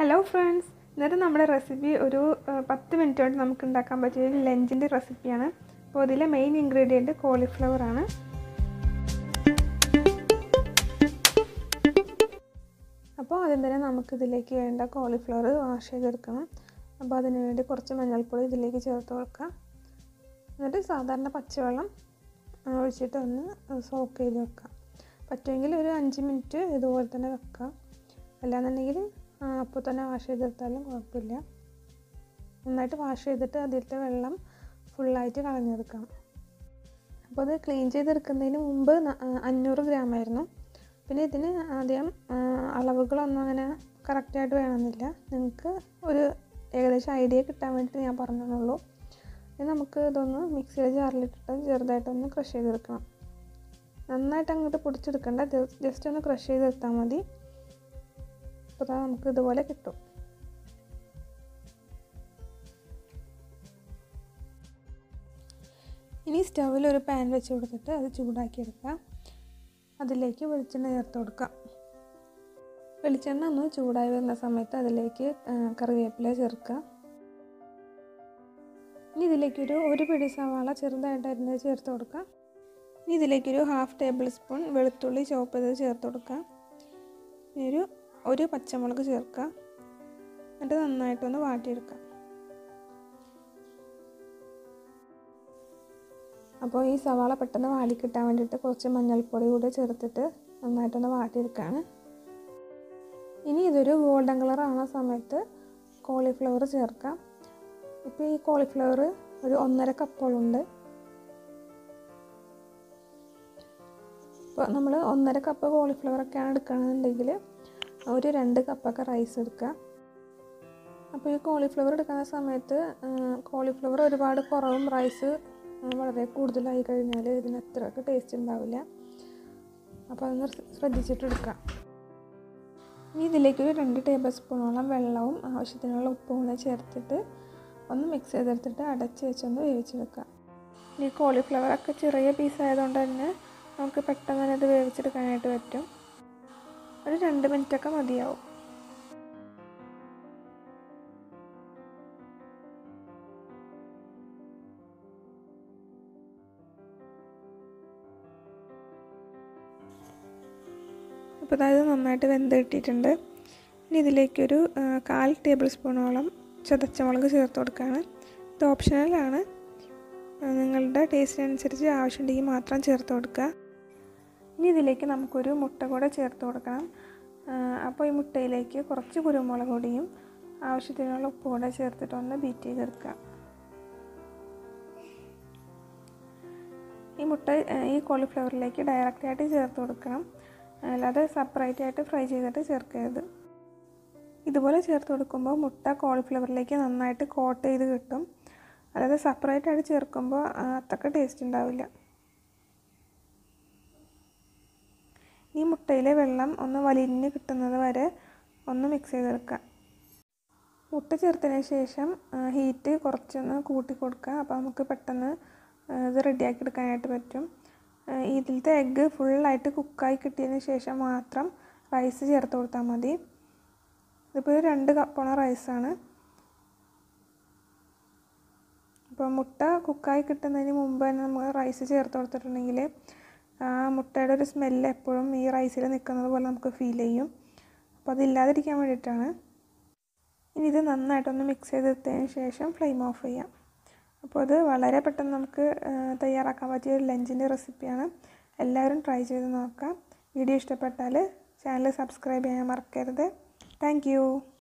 hello friends ഇന്നത്തെ നമ്മുടെ recipe ഒരു ആ, പത്ത് മിനിറ്റ് കൊണ്ട് നമുക്ക് ഉണ്ടാക്കാൻ പറ്റിയ ഒരു ലഞ്ചിൻ്റെ റെസിപ്പിയാണ് അപ്പോൾ ഇതിലെ മെയിൻ ഇൻഗ്രീഡിയൻറ്റ് കോളിഫ്ലവർ ആണ് അപ്പോൾ ആദ്യം തന്നെ നമുക്കിതിലേക്ക് വേണ്ട കോളിഫ്ലവർ വാഷ് ചെയ്തെടുക്കണം അപ്പോൾ അതിന് വേണ്ടി കുറച്ച് മഞ്ഞൾപ്പൊടി ഇതിലേക്ക് ചേർത്ത് കൊടുക്കാം എന്നിട്ട് സാധാരണ പച്ചവെള്ളം ആ, ഒഴിച്ചിട്ട് ഒന്ന് സോക്ക് ചെയ്ത് വെക്കാം പറ്റുമെങ്കിൽ ഒരു അഞ്ച് മിനിറ്റ് ഇതുപോലെ തന്നെ വെക്കാം അല്ലാന്നുണ്ടെങ്കിൽ അപ്പോൾ തന്നെ വാഷ് ചെയ്തെടുത്താലും കുഴപ്പമില്ല നന്നായിട്ട് വാഷ് ചെയ്തിട്ട് അതിലത്തെ വെള്ളം ഫുള്ളായിട്ട് കളഞ്ഞെടുക്കാം അപ്പോൾ അത് ക്ലീൻ ചെയ്തെടുക്കുന്നതിന് മുമ്പ് ന- ആ, അഞ്ഞൂറ് ഗ്രാം ആയിരുന്നു പിന്നെ ഇതിന് ആദ്യം ആ, അളവുകളൊന്നും അങ്ങനെ കറക്റ്റായിട്ട് വേണമെന്നില്ല നിങ്ങൾക്ക് ഒരു ഏകദേശം ഐഡിയ കിട്ടാൻ വേണ്ടിയിട്ട് ഞാൻ പറഞ്ഞതേ ഇനി നമുക്ക് ഇതൊന്ന് മിക്സിയുടെ ജാറിലിട്ടിട്ട് ചെറുതായിട്ടൊന്ന് ക്രഷ് ചെയ്തെടുക്കണം നന്നായിട്ട് അങ്ങോട്ട് പൊടിച്ചെടുക്കണ്ട ജസ്റ്റ് ഒന്ന് ക്രഷ് ചെയ്തെടുത്താൽ മതി അപ്പോൾ ദാ നമുക്ക് ഇതുപോലെ കിട്ടും ഇനി സ്റ്റൗവിൽ ഒരു പാൻ വെച്ച് കൊടുത്തിട്ട് അത് ചൂടാക്കി എടുക്കാം അതിലേക്ക് വെളിച്ചെണ്ണ ചേർത്ത് കൊടുക്കാം വെളിച്ചെണ്ണ ഒന്ന് ചൂടായി വരുന്ന സമയത്ത് അതിലേക്ക് ആ, കറിവേപ്പില ചേർക്കുക ഇനി ഇതിലേക്കൊരു ഒരു പിടി സവാള ചെറുതായിട്ട് അരിഞ്ഞത് ചേർത്ത് കൊടുക്കാം ഇനി ഇതിലേക്കൊരു ഹാഫ് ടേബിൾ സ്പൂൺ വെളുത്തുള്ളി ചോപ്പ് ചെയ്തത് ചേർത്ത് കൊടുക്കാം ഇനി ഒരു ഒരു പച്ചമുളക് ചേർക്കുക എന്നിട്ട് നന്നായിട്ടൊന്ന് വാട്ടിയെടുക്കാം അപ്പോൾ ഈ സവാള പെട്ടെന്ന് വാടി കിട്ടാൻ വേണ്ടിയിട്ട് കുറച്ച് മഞ്ഞൾപ്പൊടി കൂടെ ചേർത്തിട്ട് നന്നായിട്ടൊന്ന് വാട്ടിയെടുക്കുകയാണ് ഇനി ഇതൊരു ഗോൾഡൻ കളർ ആവുന്ന സമയത്ത് കോളിഫ്ലവർ ചേർക്കാം ഇപ്പോൾ ഈ കോളിഫ്ലവർ ഒരു ഒന്നര കപ്പോളുണ്ട് ഇപ്പോൾ നമ്മൾ ഒന്നര കപ്പ് കോളിഫ്ലവറൊക്കെയാണ് എടുക്കുകയാണെന്നുണ്ടെങ്കിൽ ഒരു രണ്ട് കപ്പൊക്കെ റൈസ് എടുക്കുക അപ്പോൾ ഈ കോളിഫ്ലവർ എടുക്കുന്ന സമയത്ത് കോളിഫ്ലവർ ഒരുപാട് കുറവും റൈസ് വളരെ കൂടുതലായി കഴിഞ്ഞാൽ ഇതിന് അത്രയൊക്കെ ടേസ്റ്റ് ഉണ്ടാവില്ല അപ്പോൾ അതൊന്ന് ശ്രദ്ധിച്ചിട്ട് എടുക്കാം ഇനി ഇതിലേക്ക് ഒരു രണ്ട് ടേബിൾ സ്പൂണോളം വെള്ളവും ആവശ്യത്തിനുള്ള ഉപ്പും കൂടെ ചേർത്തിട്ട് ഒന്ന് മിക്സ് ചെയ്തെടുത്തിട്ട് അടച്ച് വെച്ചൊന്ന് വേവിച്ചെടുക്കാം ഈ കോളിഫ്ലവറൊക്കെ ചെറിയ പീസ് ആയതുകൊണ്ട് തന്നെ നമുക്ക് പെട്ടെന്ന് തന്നെ ഇത് വേവിച്ചെടുക്കാനായിട്ട് പറ്റും ഒരു രണ്ട് മിനിറ്റൊക്കെ മതിയാവും അപ്പോൾ അതായത് നന്നായിട്ട് വെന്ത് കിട്ടിയിട്ടുണ്ട് ഇനി ഇതിലേക്കൊരു ആ, കാൽ ടേബിൾ സ്പൂണോളം ചതച്ച മുളക് ചേർത്ത് കൊടുക്കുകയാണ് ഇത് ഓപ്ഷണലാണ് ആ, നിങ്ങളുടെ ടേസ്റ്റിനനുസരിച്ച് ആവശ്യമുണ്ടെങ്കിൽ മാത്രം ചേർത്ത് കൊടുക്കുക ഇനി ഇതിലേക്ക് നമുക്കൊരു മുട്ട കൂടെ ചേർത്ത് കൊടുക്കണം ആ, അപ്പോൾ ഈ മുട്ടയിലേക്ക് കുറച്ച് കുരുമുളക് പൊടിയും ആവശ്യത്തിനുള്ള ഉപ്പ് കൂടെ ചേർത്തിട്ട് ഒന്ന് ബീറ്റ് ചെയ്തെടുക്കുക ഈ മുട്ട ആ, ഈ കോളിഫ്ലവറിലേക്ക് ഡയറക്റ്റായിട്ട് ചേർത്ത് കൊടുക്കണം അല്ലാതെ സെപ്പറേറ്റ് ആയിട്ട് ഫ്രൈ ചെയ്തിട്ട് ചേർക്കരുത് ഇതുപോലെ ചേർത്ത് കൊടുക്കുമ്പോൾ മുട്ട കോളിഫ്ലവറിലേക്ക് നന്നായിട്ട് കോട്ട് ചെയ്ത് കിട്ടും അല്ലാതെ സെപ്പറേറ്റ് ആയിട്ട് ചേർക്കുമ്പോൾ ആ, അത്രയ്ക്ക് ടേസ്റ്റ് ഉണ്ടാവില്ല ഈ മുട്ടയിലെ വെള്ളം ഒന്ന് വലിഞ്ഞ് കിട്ടുന്നത് വരെ ഒന്ന് മിക്സ് ചെയ്തെടുക്കുക മുട്ട ചേർത്തതിന് ശേഷം ഹീറ്റ് കുറച്ചൊന്ന് കൂട്ടി കൊടുക്കുക അപ്പോൾ നമുക്ക് പെട്ടെന്ന് ആ, ഇത് റെഡിയാക്കി എടുക്കാനായിട്ട് പറ്റും ആ, ഇതിലത്തെ എഗ്ഗ് ഫുള്ളായിട്ട് കുക്കായി കിട്ടിയതിന് ശേഷം മാത്രം റൈസ് ചേർത്ത് കൊടുത്താൽ മതി ഇതിപ്പോൾ ഒരു രണ്ട് കപ്പോളം റൈസാണ് അപ്പോൾ മുട്ട കുക്കായി കിട്ടുന്നതിന് മുമ്പ് തന്നെ നമ്മൾ റൈസ് ചേർത്ത് കൊടുത്തിട്ടുണ്ടെങ്കിൽ ആ മുട്ടയുടെ ഒരു സ്മെല്ല് എപ്പോഴും ഈ റൈസിൽ നിൽക്കുന്നത് പോലെ നമുക്ക് ഫീൽ ചെയ്യും അപ്പോൾ അതില്ലാതിരിക്കാൻ വേണ്ടിയിട്ടാണ് ഇനി ഇത് നന്നായിട്ടൊന്ന് മിക്സ് ചെയ്തെടുത്തതിന് ശേഷം ഫ്ലെയിം ഓഫ് ചെയ്യാം അപ്പോൾ അത് വളരെ പെട്ടെന്ന് നമുക്ക് ആ, തയ്യാറാക്കാൻ പറ്റിയ ഒരു ലഞ്ചിൻ്റെ റെസിപ്പിയാണ് എല്ലാവരും ട്രൈ ചെയ്ത് നോക്കാം വീഡിയോ ഇഷ്ടപ്പെട്ടാൽ ചാനൽ സബ്സ്ക്രൈബ് ചെയ്യാൻ മറക്കരുത് താങ്ക്